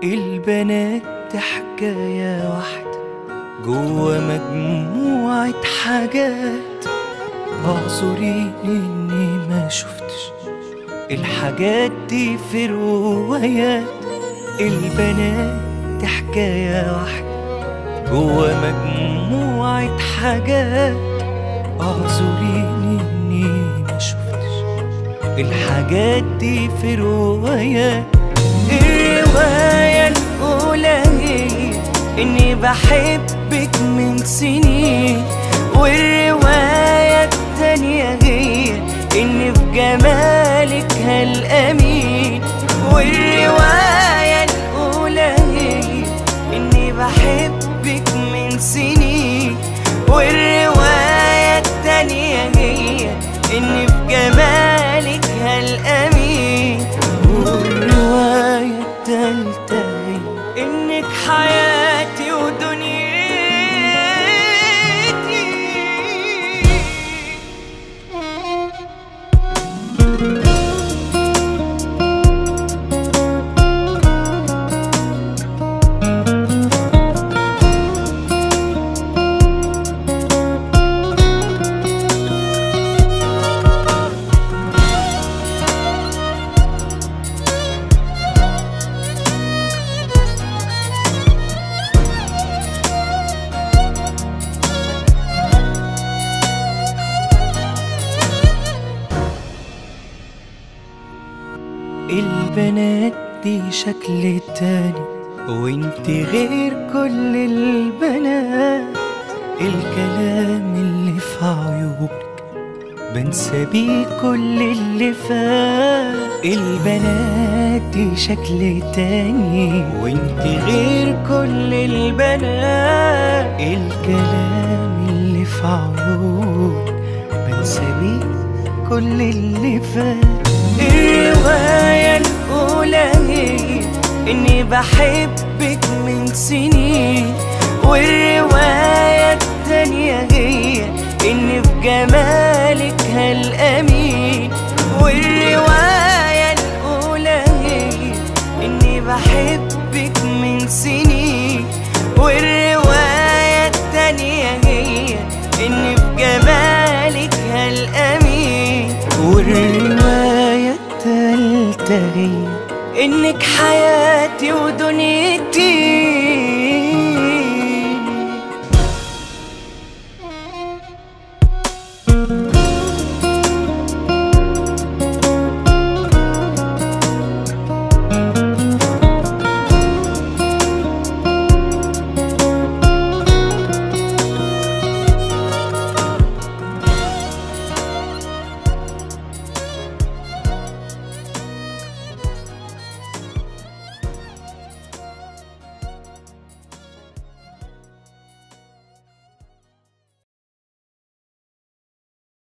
البنات حكاية واحدة جوا مجموعة حاجات اعذريني اني ما شفتش الحاجات دي في روايات البنات حكاية واحدة جوا مجموعة حاجات اعذريني اني ما شفتش الحاجات دي في روايات الرواية الأولى هي إني بحبك من سنين والرواية التانية هي إني في جمالك هالأمين والرواية الأولى هي إني بحبك من سنين والرواية التانية هي إني في جمالك هالأمين والرواية التالتة هي إنك حياتي ودنيتي البنات دي شكل تاني وانت غير كل البنات الكلام اللي في عيونك بنسى بيه كل اللي فات البنات دي شكل تاني وانت غير كل البنات الكلام اللي في عيونك بنسى بيه كل اللي فات الرواية الأولى هي إني بحبك من سنين والرواية التانية هي إني في جمالك هالأمين والرواية الأولى هي إني بحبك من سنين والرواية التانية هي إني في جمالك هالأمين والرواية التالتة هي إنك حياتي ودنيتي